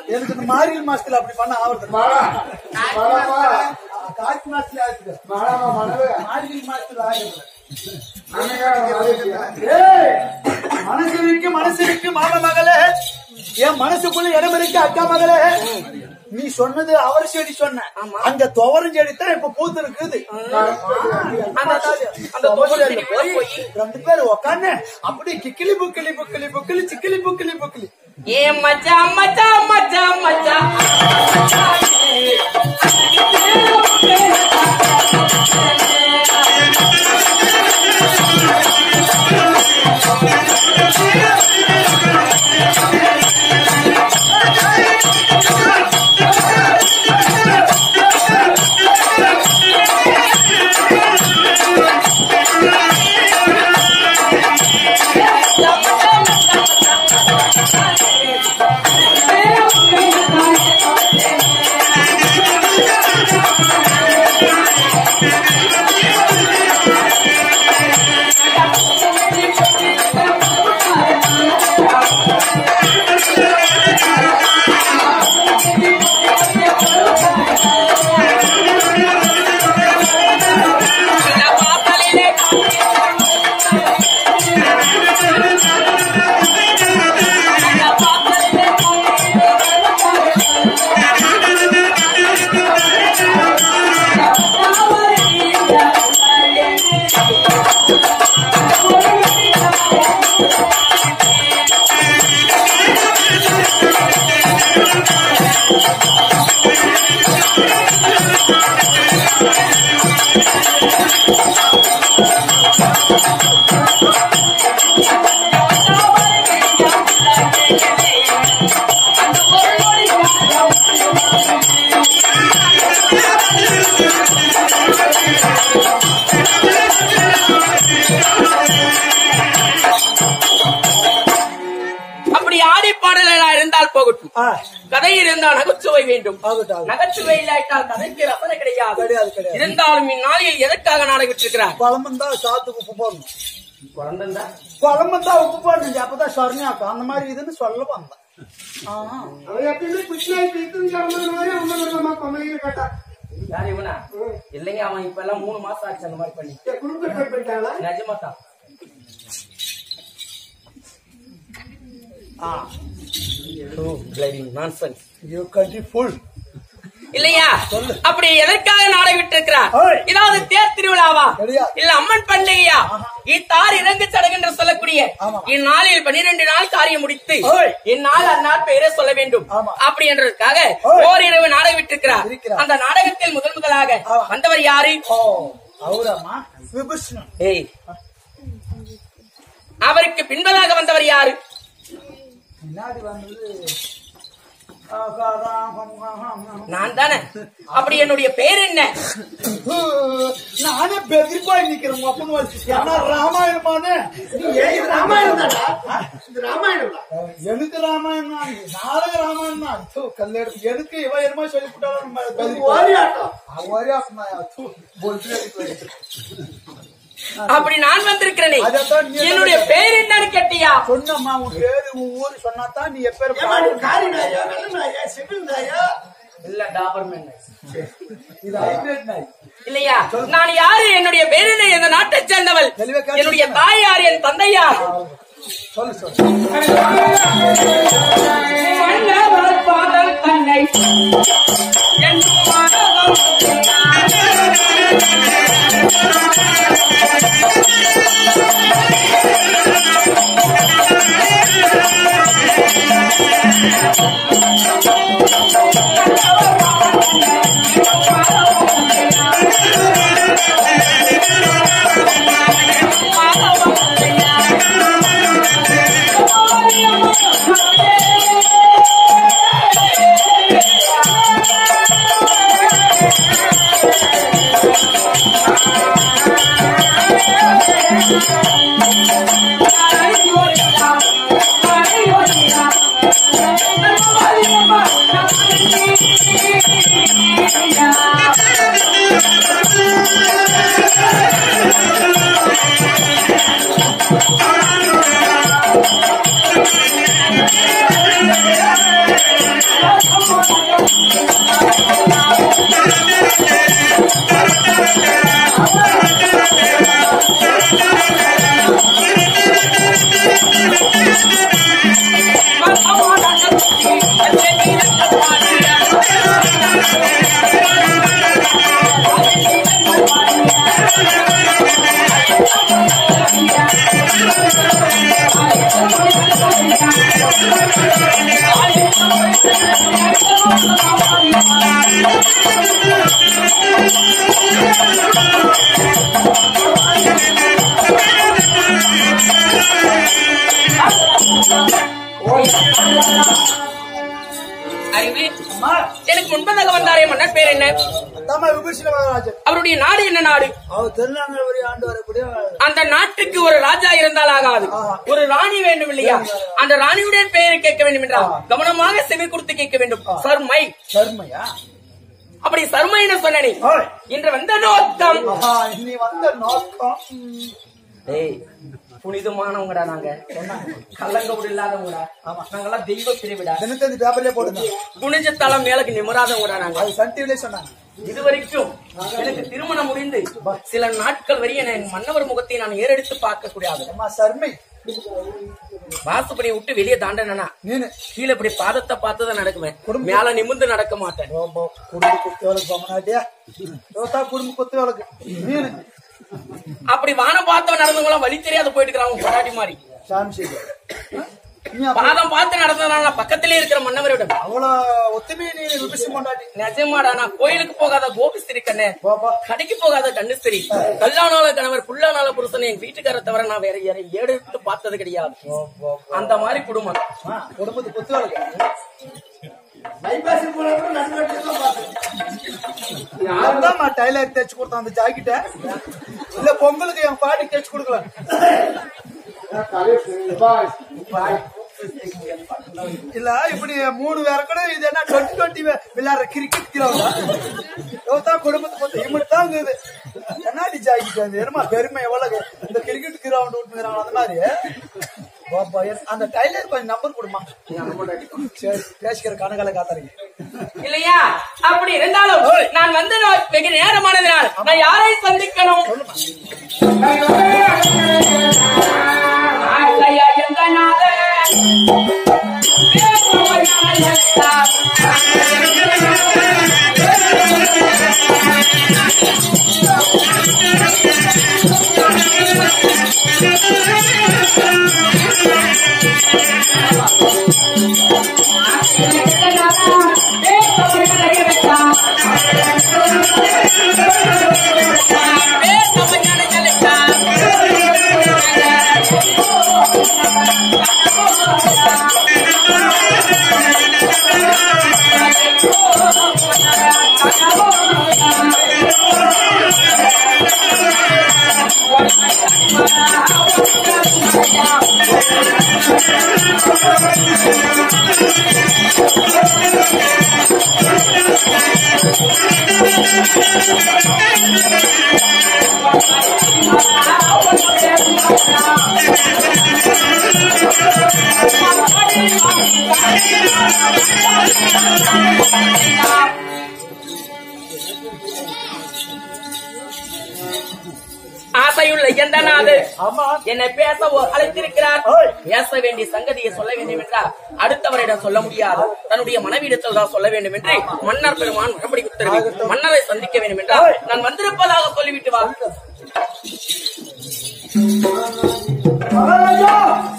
எனக்கு இந்த மார்கழி மாசத்துல அப்படி பண்ண ஆவறது மாலா மாலாமா காற்று மாசத்துல ஆகுது மாலாமா மனவே மார்கழி மாசத்துல ஆகுது அன்னையா மாலியா ஏய், மனசு இருக்கு மனசு இருக்கு மாம மகளே என் மனசுக்குள்ள இடம் இருக்கு அக்கா மகளே நீ சொன்னது அவர் செடி சொன்ன அங்க துவரம் செடி தான் இப்ப பூத்து இருக்குது அந்த அந்த துவரம் செடி போய் ரெண்டு பேரும் உக்காந்து அப்படியே கிக்கிலி புக்கிலி புக்கிலி புக்கிலி சிக்கிலி புக்கிலி புக்கிலி ஏ மச்சான் மச்சான் மச்சான் மச்சான் அப்படி ஆடி பாடலாம் இருந்தால் போகட்டும் ஆ, கதை இருந்தால் நகைச்சுவை வேண்டும் ஆகட்டும், ஆகட்டும். நகைச்சுவை இல்லாவிட்டால் கதைக்கு ரசனை கிடையாது கிடையாது, கிடையாது. இருந்தாலும் இந்நாளில் எதற்காக நாடகிட்டிருக்கிறார் குழம்பு தான் சாத்துக்கு உப்பு போடணும் குழந்தை குழம்பு தான் உப்பு போடணும் அப்பதான் சொரணியாக்கும் அந்த மாதிரி இதுன்னு சொல்ல வந்தேன் ஆ, அவன் எப்பயுமே குச்சியாய் பிடித்து கிளம்புற மாதிரி அவங்க கொமையில் கேட்டா யார் இவனா இல்லைங்க அவன் இப்ப எல்லாம் மூணு மாசம் ஆச்சு அந்த மாதிரி பண்ணி குடும்ப ட்ரை பண்ணிட்டாங்களா நிஜமா தான் நான்சென்ஸ் you country full. இல்லையா அப்படி எதற்காக நாடகிட்டு இருக்கிறார் ஓய். இதாவது தேர் திருவிழாவா கிடையாது. இல்ல அம்மன் பண்டிகையா இத்தார் இறங்கு சடங்கு என்று சொல்லக்கூடிய ஆமா. இந்நாளில் பனிரெண்டு நாள் காரியம் முடித்து ஓய். இந்நாள் அந்நாள் பெயரை சொல்ல வேண்டும் ஆமா. அப்படி என்றதுக்காக ஓய். ஓரிரவு நாடகிட்டிருக்கிறார் இருக்கிறார். அந்த நாடகத்தில் முதல் முதலாக ஆமா. வந்தவர் யாரு ஓ அவரம்மா விபூஷணன் ஏய் அவருக்கு பின்பதாக வந்தவர் யாரு பின்னாடி வந்தது ஆகாராம் நான் தானே அப்படி என்னுடைய பேர் என்ன நானே பெதிரி போய் நிக்கிறேன் அப்பன்னு வச்சு ஏன்னா ராமாயணமானு ஏய், இது ராமாயணம் தானடா இது ராமாயணம் தான் எனக்கு ராமாயணம் தான் நாடக ராமாயணம் தான் தூ, கல்லெடுத்து எனக்கு இவ என்னமோ சொல்லி விட்டாலும் நம்ம பெதிரி ஓரி ஆட்டம் ஒரே ஆசனா போல்ட்டு அப்படி நான் வந்திருக்கிறேனே அதைத்தான் நீ என்னுடைய பேர் என்னன்னு கேட்டியா சொன்னம்மா உன் பேரு உன் ஊரு சொன்னாதான் நீ எப்பேர் ஏமா நீ காரி நாயா நல்ல நாயா சிவில் நாயா இல்ல டாபர்மேன் இது ஹைபிரிட் நாய் இல்லையா நான் யாரு என்னுடைய பேர் என்ன இந்த நாட்டை சேர்ந்தவள் தெளிவா கேட்டு என்னுடைய தாய் யார் என் தந்தை யார் சொல்லு சொல்லு மன்னவர் பாதல் தன்னை என் மனதம் Thank அறிவு எனக்கு முன்பதாக வந்தாரே மன்னர் பேர் என்ன அதாம்மா விபூஷண மகாராஜன் அவருடைய நாடு என்ன நாடு அவர் திருநாங்கல்வரி ஆண்டு வரக்கூடிய அந்த நாட்டுக்கு ஒரு ராஜா இருந்தால் ஆகாது ஒரு ராணி வேண்டும் இல்லையா அந்த ராணியுடைய பெயரை கேட்க வேண்டும் என்றால் கவனமாக செவி கொடுத்து கேட்க வேண்டும் சர்மை கர்மையா அப்படி சர்மைன்னு சொன்னனே ஓய். இன்று வந்த நோக்கம் ஆஹா, நீ வந்த நோக்கம் ஏய் புனிதமானவங்கடா நாங்க கள்ளங்கோடு இல்லாதவங்கடா நாங்கெல்லாம் தெய்வ பிரிவிடா தினத்தந்தி பேப்பர்லயே போடுங்க குனிஞ்ச தளம் மேலுக்கு நிமராதவங்கடா நாங்க அது சன் டிவிலே சொன்னாங்க இதுவரைக்கும் எனக்கு திருமணம் முடிந்து சில நாட்கள் வரை என் மன்னவர் முகத்தை நான் ஏறெடுத்து பார்க்க கூடாது அம்மா சர்மை வாசுபடியை விட்டு வெளியே தாண்டனா நீனு கீழே இப்படி பாதத்தை பார்த்து தான் நடக்குவேன் மேல நிமிர்ந்து நடக்க மாட்டேன் ரொம்ப குடும்ப குத்து வேலைக்கு போமனாட்டியா யோசா குடும்ப குத்து வேலைக்கு நீனு அப்படி வானம் பார்த்தவன் நடந்தவங்களாம் வழி தெரியாத போயிட்டு இருக்கிறாங்க பொட்டாட்டி மாதிரி சாமி நீ அப்ப பாதம் பார்த்து நடந்ததுனால பக்கத்திலே இருக்கிற மன்னவரிடம் அவ்வளவு ஒத்துமையை நீ விபிசி கொண்டாடி நிஜமாடா நான் கோயிலுக்கு போகாத கோபிஸ்திரி கண்ணே பாப்பா கடைக்கு போகாத கண்ணுஸ்திரி கல்லானால கணவர் புல்லானால புருஷன் என் வீட்டுக்கார தவிர நான் வேற யாரையும் ஏறெடுத்து பார்த்தது கிடையாது அந்த மாதிரி குடும்பம் ஆ, குடும்பத்து குத்து வேலைக்கு அதாம்மா டைலர் தைச்சு கொடுத்தான் அந்த ஜாக்கெட்ட இல்ல பொங்கலுக்கு என் பாட்டி தைச்சு கொடுக்கல இல்ல இப்படி மூணு பேர கூட இது என்ன டுவெண்ட்டி டுவெண்ட்டி விளையாடுற கிரிக்கெட் கிரௌண்ட் தான் குடும்பத்துக்கு மொத்தம் இம்மிட்டு தான் இருக்குது என்னாடி ஜாக்கெட் அது என்னமா பெருமை எவ்வளவு இந்த கிரிக்கெட் கிரவுண்ட் விட்டுங்கிறாங்க அந்த மாதிரி பாப்பா, என்- அந்த டைலர் கொஞ்சம் நம்பர் கொடுமா சரி பேசிக்கிற கணக்கால காத்தாருங்க இல்லையா அப்படி இருந்தாலும் நான் வந்து நான் வெகு நேரமானதினால் நான் யாரை சந்திக்கணும் ஆசையா எந்த நாளே? ஆசையுள்ள எந்த நாடு ஆமா என்னை பேச ஒ- அழைத்திருக்கிறார் ஓய். பேச வேண்டிய சங்கதியை சொல்ல வேண்டும் என்றால் அடுத்தவரிடம் சொல்ல முடியாது தன்னுடைய மனைவியிடத்தில் தான் சொல்ல வேண்டும் என்று மன்னர் பெருமான் மறுபடி உத்தரவு மன்னரை சந்திக்க வேண்டும் என்றால் நான் வந்திருப்பதாக சொல்லிவிட்டு வா Maharaja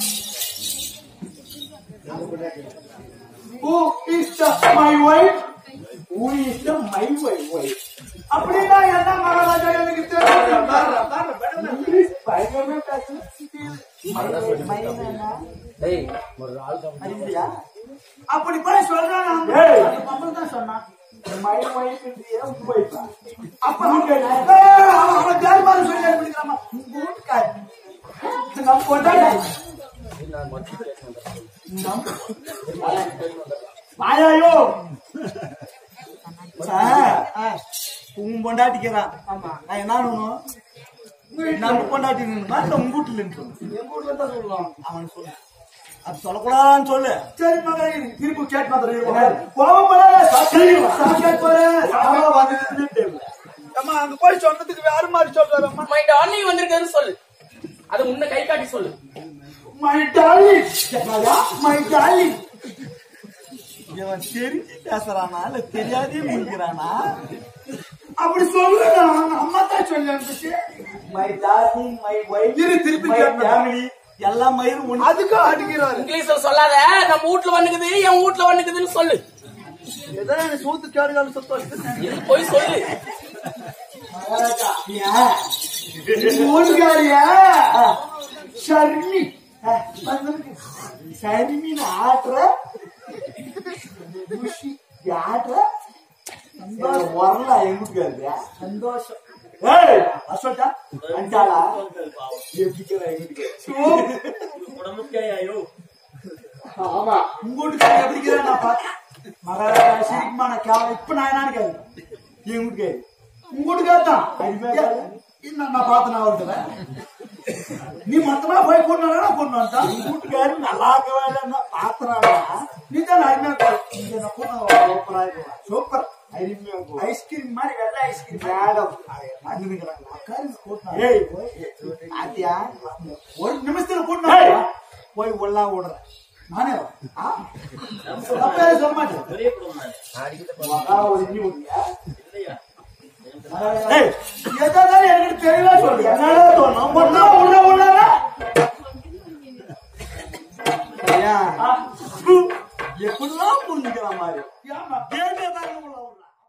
Who is the my wife? Who is the my wife? wife? அப்படின்னா என்ன மகாராஜா எனக்கு தெரியும் இங்கிலீஷ் பயங்கரமே பேசுறேன். அறிவியா? அப்படி போய் சொல்றான் அப்புறம் தான் சொன்னான் மை wife இன்றியே உங்க wife ஆ? அப்ப அவன் கேட்டான், "ஏய், அவன் அவன் தேர் மாதிரி சொல்லி அனுப்பிக்கிறாமா? உங்க வீட்டுக்காரி. நம்ம கொண்டாடி வாயாயோ உன் பொண்டாட்டிக்கிறான் ஆமா நான் என்ன பண்ணணும் நம்ம பொண்டாட்டி நின்னுமா இல்ல உங்க வீட்டுல நின்று எங்க வீட்டுல தான் சொல்லலாம் அவன் சொல்லு அது சொல்லக்கூடாதான்னு சொல்லு சரி மகளே திருப்பி கேட்டு மாதிரி கோவப்படாத சாக்கேட் போற அம்மா அங்க போய் சொன்னதுக்கு வேற மாதிரி சொல்றாரு அம்மா மை டார்லிங் வந்திருக்கிறது சொல்லு அது முன்ன கை காட்டி சொல்லு மை டார்லிங் மை டார்லிங் இவன் தெரிஞ்சு பேசுறானா இல்ல தெரியாதே முடிக்கிறானா அப்படி சொல்லுங்க அம்மா தான் சொல்லி அனுப்பிச்சு மை டார்லிங் மை வைஃப் இரு, திருப்பி மை கேட்கணும். ஃபேமிலி எல்லா மயிரும் ஒண்ணு அதுக்கும் அடிக்கிறாரு இங்கிலீஷ்ல சொல்லாத நம்ம வீட்ல வந்துக்குது என் வீட்ல வந்துக்குதுன்னு சொல்லு ஏதோ எனக்கு சூத்து கேடுகால சுத்தம் இது போய் சொல்லு ஊருக்காரியா ஷர்மி சரிமீன் ஆட்டுற குஷி ஆட்டுற வரல எங்களுக்கு அது சந்தோஷம் ஏய் அசோட்டா అంటాడా ఎపికరా ఎపిక ஆமா ఇంకోటి ఎపికరా నా పాత మగాడ సిరిమాన కేవలం ఇప్పుడు నాయనానికి కాదు ఏమిటి ఇంకోటి కాదా ఇన్న నా పాత నా ఉంటుందా నీ మొత్తమా పోయి కొన్నాడా కొన్నా అంట ఇంకోటి గారు నల్లాకవాడన్న పాత్ర నీతో అడిగినా సూపర్ ఐస్ క్రీమ్ మరి వెళ్ళ ఐస్ క్రీమ్ మేడం ஏய் அத்தியா ஒரு நிமிஷத்துல ஏய், கூட்டினா போய் உள்ளா விடுற நானே தப்பே சொல்ல மாட்டேன் மகா ஒதுங்கி விடுறியா? ஏய்,